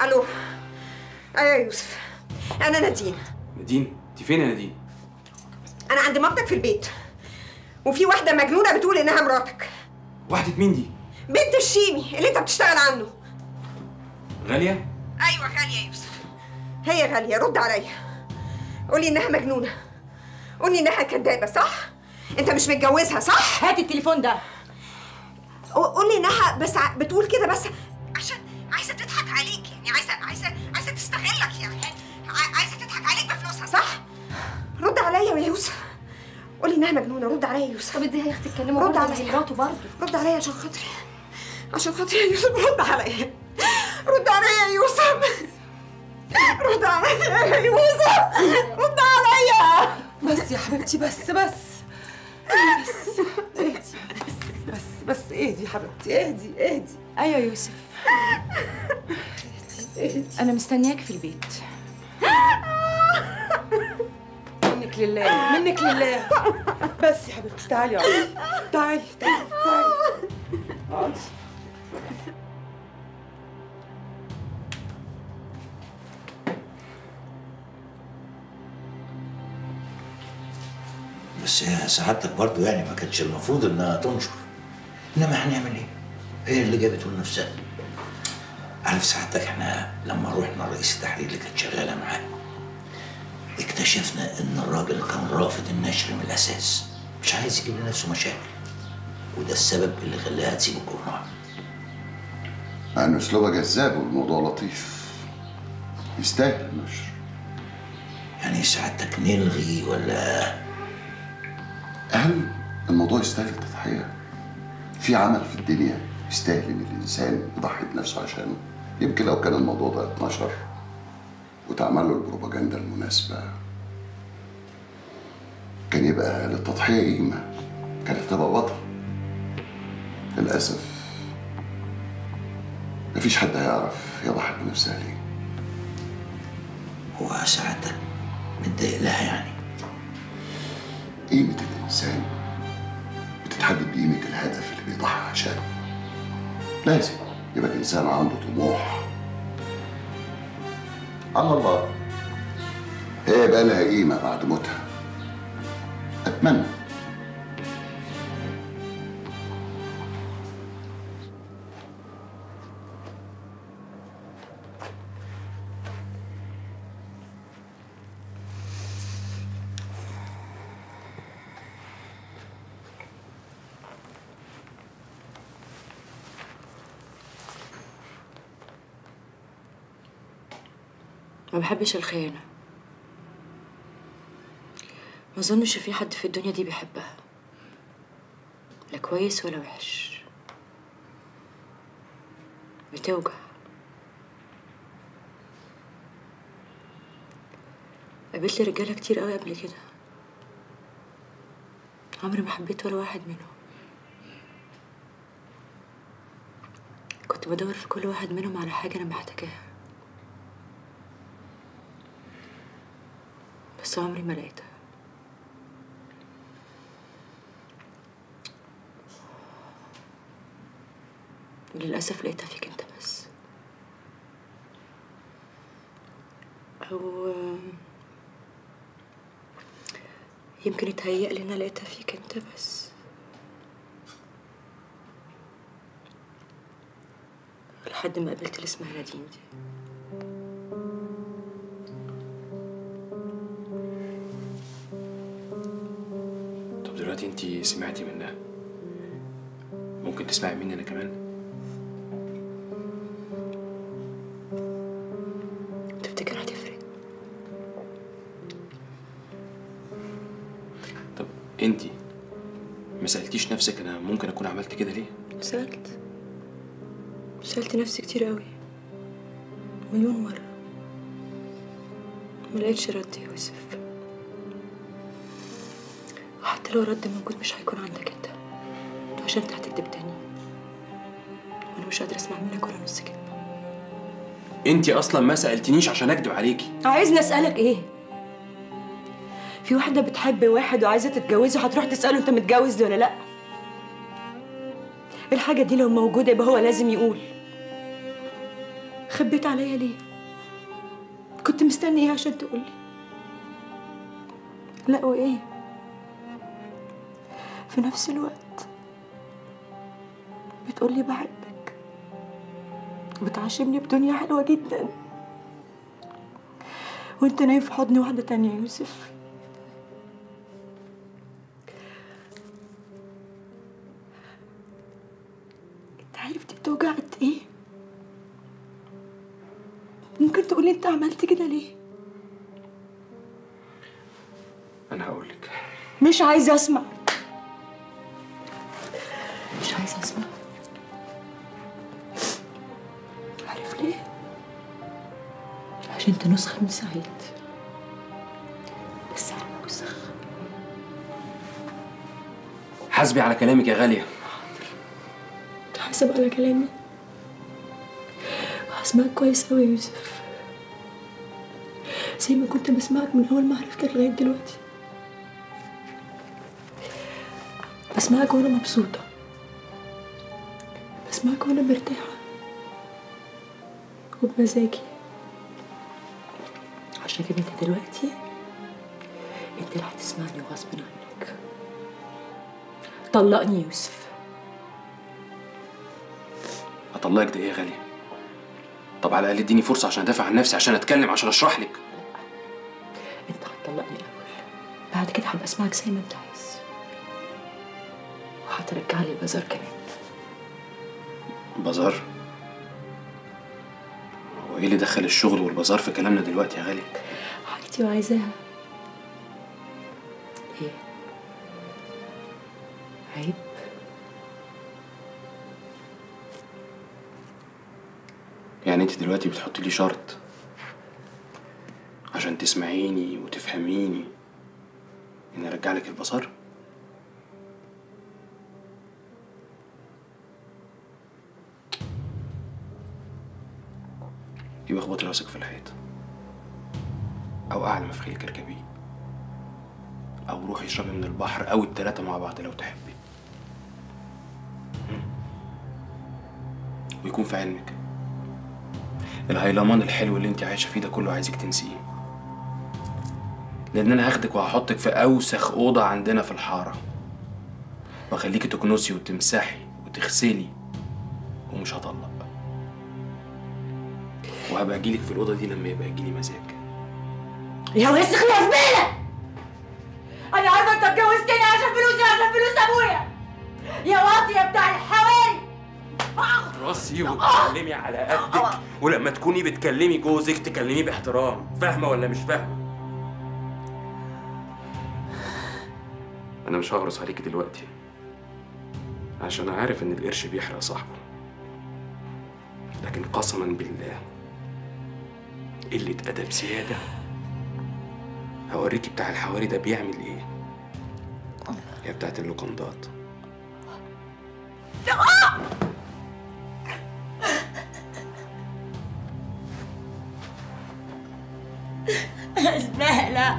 الو ايوه يا يوسف انا نادين نادين انت فين يا نادين انا عند مامتك في البيت وفي واحده مجنونه بتقول انها مراتك واحده مين دي بنت الشيمي اللي انت بتشتغل عنه غاليه ايوه غاليه يا يوسف هي غاليه رد عليا قولي انها مجنونه قولي انها كدابه صح انت مش متجوزها صح هات التليفون ده قولي انها بس ع- بتقول كده بس عشان عايزه تضحك عليك يعني عايزه عايزه عايزه تستغلك يعني ع- عايزه تضحك عليك بفلوسها صح رد عليا يا يوسف قولي انها مجنونه رد عليا يا يوسف طب اديها يا اختي اتكلموا رد برضه عليا. زي مراته برضه رد عليا عشان خاطري عشان خاطري يا يوسف رد عليا رد عليا يا يوسف رد عليا يا يوسف رد عليا بس يا حبيبتي بس بس بس اهدي بس بس اهدي يا حبيبتي اهدي اهدي ايوه يا يوسف انا مستنياك في البيت منك لله منك لله بس يا حبيبتي تعالي اقعدي تعالي تعالي تعالي اقعدي بس هي سعادتك برضه يعني ما كانش المفروض انها تنشر انما هنعمل ايه؟ هي اللي جابته لنفسها عارف سعادتك احنا لما رحنا رئيس التحرير اللي كانت شغاله معاه اكتشفنا ان الراجل كان رافض النشر من الاساس مش عايز يجيب لنفسه مشاكل وده السبب اللي خلاها تسيب الجورنال مع ان اسلوبها جذاب والموضوع لطيف يستاهل النشر يعني سعادتك نلغي ولا هل الموضوع يستاهل التضحية؟ في عمل في الدنيا يستاهل ان الانسان يضحي بنفسه عشانه يمكن لو كان الموضوع ده اتنشر وتعمل له البروباجندا المناسبة كان يبقى للتضحية قيمة كانت هتبقى بطل للأسف مفيش حد هيعرف يضحي بنفسها ليه هو سعادتك متضايق لها يعني قيمة الإنسان بتتحدد بقيمة الهدف اللي بيضحي عشانه لازم يبقى الإنسان عنده طموح على الله هي يبقى لها قيمة بعد موتها أتمنى ما بحبش الخيانة ما اظنش في حد في الدنيا دي بيحبها لا كويس ولا وحش بتوجع قابلت رجالة كتير قوي قبل كده عمري ما حبيت ولا واحد منهم كنت بدور في كل واحد منهم على حاجة أنا محتاجاها بس عمري ما لقيتها للأسف لقيتها فيك أنت بس أو يمكن اتهيأ لي إن أنا لقيتها فيك أنت بس لحد ما قابلت اللي اسمها نادين دي طب دلوقتي انت سمعتي منها ممكن تسمعي مني انا كمان تفتكر هتفرق طب انت ما سالتيش نفسك انا ممكن اكون عملت كده ليه سألت سألت نفسي كتير قوي مليون مرة ما لقيتش رد يا يوسف وحتى لو رد موجود مش هيكون عندك انت عشان انت هتكدب تاني وانا مش قادرة اسمع منك ولا نص كلمة انت اصلا ما سالتنيش عشان اكدب عليكي عايزني اسألك ايه؟ في واحدة بتحب واحد وعايزة تتجوزه هتروح تسأله انت متجوز ولا لأ؟ الحاجة دي لو موجودة يبقى هو لازم يقول خبيت عليا ليه كنت مستني ايه عشان تقولي لا وايه في نفس الوقت بتقولي بحبك وبتعشمني بدنيا حلوة جدا وانت نايم في حضن واحدة تانية يا يوسف انت عارف دي بتوجع قد ايه ممكن تقولي انت عملت كده ليه انا هقول لك مش عايزة اسمع مش عايزة اسمع عارف ليه؟ عشان انت نسخة من سعيد بس على وسخ حاسبي على كلامك يا غاليه حاسب على كلامي وهسمعك كويس أوي يا يوسف زي ما كنت بسمعك من أول ما عرفتك لغاية دلوقتي بسمعك وأنا مبسوطة بسمعك وأنا مرتاحة وبمزاجي عشان كده انت دلوقتي انت اللي هتسمعني غصب عنك طلقني يا يوسف اطلقك ده ايه يا غاليه طب على الاقل اديني فرصه عشان ادافع عن نفسي عشان اتكلم عشان اشرح لك انت هتطلقني الاول بعد كده هبقى اسمعك زي ما انت عايز وهترجع لي البازار كمان بازار هو ايه اللي دخل الشغل والبازار في كلامنا دلوقتي يا غاليه حاجتي وعايزاها ايه عيب يعني انت دلوقتي بتحطي لي شرط عشان تسمعيني وتفهميني اني ارجع لك البصر يبقى اخبطي راسك في الحيط او اعلى ما في خيلك اركبيه او روحي اشربي من البحر او التلاتة مع بعض لو تحبي مم. ويكون في علمك الهيلمان الحلو اللي انت عايشه فيه ده كله عايزك تنسيه لان انا هاخدك وهحطك في اوسخ اوضه عندنا في الحاره واخليكي تكنسي وتمسحي وتغسلي ومش هطلق وهبقى اجيلك في الاوضه دي لما يبقى يجيلي مزاج يا وسخ يا زبالة أنا عارفة أنت اتجوزتني عشان فلوسي عشان فلوس أبويا يا واطية بتاع الحواري راسي وتكلمي على قدك ولما تكوني بتكلمي جوزك تكلميه باحترام فاهمه ولا مش فاهمه انا مش هقرص عليكي دلوقتي عشان عارف ان القرش بيحرق صاحبه لكن قسما بالله قلة أدب زيادة هوريكي بتاع الحواري ده بيعمل ايه يا بتاعت اللوكندات زبالة